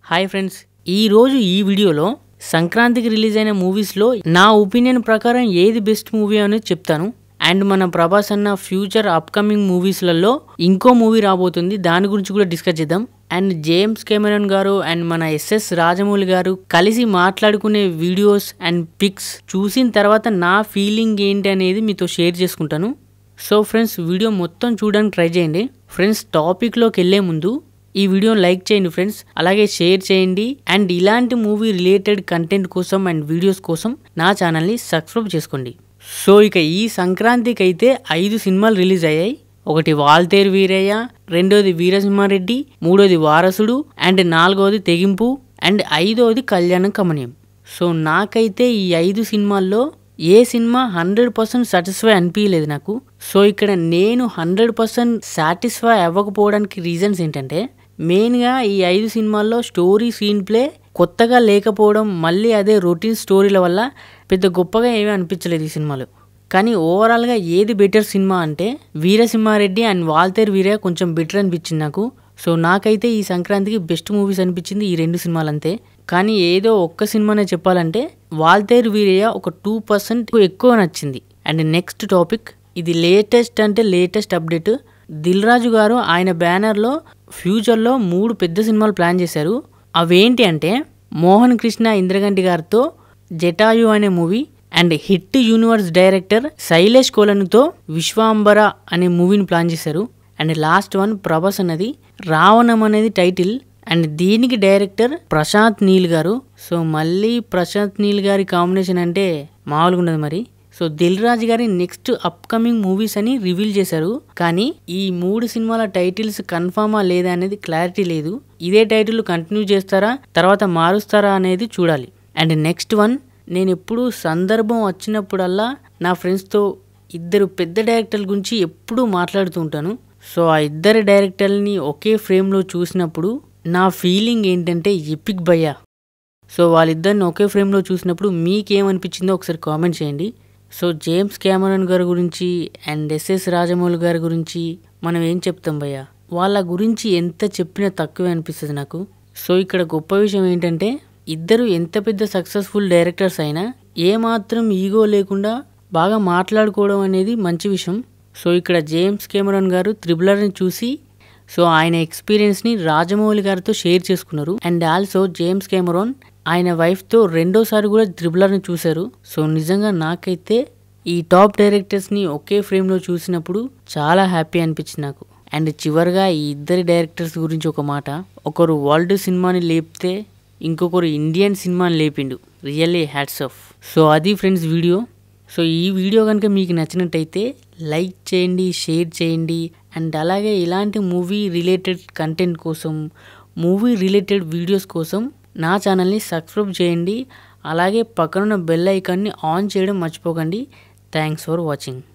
hi friends ఈరోజు ఈ వీడియోలో సంక్రాంతికి రిలీజ్ అయిన మూవీస్లో నా ఒపీనియన్ ప్రకారం ఏది బెస్ట్ మూవీ అనేది చెప్తాను అండ్ మన ప్రభాస్ అన్న ఫ్యూచర్ అప్కమింగ్ మూవీస్లలో ఇంకో మూవీ రాబోతుంది దాని గురించి కూడా డిస్కస్ చేద్దాం అండ్ జేమ్స్ కెమెరన్ గారు అండ్ మన ఎస్ఎస్ రాజమౌళి గారు కలిసి మాట్లాడుకునే వీడియోస్ అండ్ పిక్స్ చూసిన తర్వాత నా ఫీలింగ్ ఏంటి అనేది మీతో షేర్ చేసుకుంటాను సో ఫ్రెండ్స్ వీడియో మొత్తం చూడడానికి ట్రై చేయండి ఫ్రెండ్స్ టాపిక్లోకి వెళ్ళే ముందు ఈ వీడియోని లైక్ చేయండి ఫ్రెండ్స్ అలాగే షేర్ చేయండి అండ్ ఇలాంటి మూవీ రిలేటెడ్ కంటెంట్ కోసం అండ్ వీడియోస్ కోసం నా ఛానల్ని సబ్స్క్రైబ్ చేసుకోండి సో ఇక ఈ సంక్రాంతికి అయితే ఐదు సినిమాలు రిలీజ్ అయ్యాయి ఒకటి వాల్తేరు వీరయ్య రెండోది వీరసింహారెడ్డి మూడోది వారసుడు అండ్ నాలుగోది తెగింపు అండ్ ఐదోది కళ్యాణం కమనీయం సో నాకైతే ఈ ఐదు సినిమాల్లో ఏ సినిమా హండ్రెడ్ పర్సెంట్ సాటిస్ఫై అనిపించలేదు నాకు సో ఇక్కడ నేను హండ్రెడ్ పర్సెంట్ సాటిస్ఫై అవ్వకపోవడానికి రీజన్స్ ఏంటంటే మెయిన్గా ఈ ఐదు సినిమాల్లో స్టోరీ సీన్ ప్లే కొత్తగా లేకపోవడం మళ్ళీ అదే రొటీన్ స్టోరీల వల్ల పెద్ద గొప్పగా ఏమీ అనిపించలేదు ఈ సినిమాలు కానీ ఓవరాల్గా ఏది బెటర్ సినిమా అంటే వీరసింహారెడ్డి అండ్ వాల్తేర్ వీరయ్య కొంచెం బెటర్ అనిపించింది నాకు సో నాకైతే ఈ సంక్రాంతికి బెస్ట్ మూవీస్ అనిపించింది ఈ రెండు సినిమాలు అంతే కానీ ఏదో ఒక్క సినిమానే చెప్పాలంటే వాల్తేర్ వీరయ్య ఒక టూ పర్సెంట్ ఎక్కువ నచ్చింది అండ్ నెక్స్ట్ టాపిక్ ఇది లేటెస్ట్ అంటే లేటెస్ట్ అప్డేట్ దిల్ రాజు గారు ఆయన బ్యానర్లో ఫ్యూచర్లో మూడు పెద్ద సినిమాలు ప్లాన్ చేశారు అవేంటి అంటే మోహన్ కృష్ణ ఇంద్రగంటి గారితో జటాయు అనే movie and hit universe director Sailesh కోలన్తో విశ్వాంబర అనే మూవీని ప్లాన్ చేశారు అండ్ లాస్ట్ వన్ ప్రభాస్ అన్నది రావణం అనేది టైటిల్ అండ్ దీనికి డైరెక్టర్ ప్రశాంత్ నీల్ గారు సో మళ్ళీ ప్రశాంత్ నీల్ గారి కాంబినేషన్ అంటే మామూలుగా ఉన్నది మరి సో దిల్ రాజు గారి నెక్స్ట్ అప్కమింగ్ మూవీస్ అని రివీల్ చేశారు కానీ ఈ మూడు సినిమాల టైటిల్స్ కన్ఫామా లేదా అనేది క్లారిటీ లేదు ఇదే టైటిల్ కంటిన్యూ చేస్తారా తర్వాత మారుస్తారా అనేది చూడాలి అండ్ నెక్స్ట్ వన్ నేను ఎప్పుడు సందర్భం వచ్చినప్పుడల్లా నా ఫ్రెండ్స్తో ఇద్దరు పెద్ద డైరెక్టర్ల గురించి ఎప్పుడూ మాట్లాడుతూ ఉంటాను సో ఆ ఇద్దరు డైరెక్టర్ని ఒకే ఫ్రేమ్లో చూసినప్పుడు నా ఫీలింగ్ ఏంటంటే ఎపిక్ భయ్యా సో వాళ్ళిద్దరిని ఒకే ఫ్రేమ్లో చూసినప్పుడు మీకేమనిపించిందో ఒకసారి కామెంట్ చేయండి సో జేమ్స్ క్యామరన్ గారి గురించి అండ్ ఎస్ఎస్ రాజమౌళి గారి గురించి మనం ఏం చెప్తాం భయ్య వాళ్ళ గురించి ఎంత చెప్పినా తక్కువే అనిపిస్తుంది నాకు సో ఇక్కడ గొప్ప విషయం ఏంటంటే ఇద్దరు ఎంత పెద్ద సక్సెస్ఫుల్ డైరెక్టర్స్ అయినా ఏమాత్రం ఈగో లేకుండా బాగా మాట్లాడుకోవడం అనేది మంచి విషయం సో ఇక్కడ జేమ్స్ కెమెరాన్ గారు త్రిబులర్ని చూసి సో ఆయన ఎక్స్పీరియన్స్ని రాజమౌళి గారితో షేర్ చేసుకున్నారు అండ్ ఆల్సో జేమ్స్ కెమెరాన్ ఆయన వైఫ్తో రెండోసారి కూడా త్రిబులర్ని చూశారు సో నిజంగా నాకైతే ఈ టాప్ డైరెక్టర్స్ని ఒకే ఫ్రేమ్లో చూసినప్పుడు చాలా హ్యాపీ అనిపించింది నాకు అండ్ చివరిగా ఈ ఇద్దరి డైరెక్టర్స్ గురించి ఒక మాట ఒకరు వరల్డ్ సినిమాని లేపితే ఇంకొకరు ఇండియన్ సినిమాని లేపిండు రియల్లీ హ్యాట్స్ ఆఫ్ సో అది ఫ్రెండ్స్ వీడియో సో ఈ వీడియో కనుక మీకు నచ్చినట్టయితే లైక్ చేయండి షేర్ చేయండి అండ్ అలాగే ఇలాంటి మూవీ రిలేటెడ్ కంటెంట్ కోసం మూవీ రిలేటెడ్ వీడియోస్ కోసం నా ఛానల్ని సబ్స్క్రైబ్ చేయండి అలాగే పక్కనున్న బెల్ ఐకాన్ని ఆన్ చేయడం మర్చిపోకండి థ్యాంక్స్ ఫర్ వాచింగ్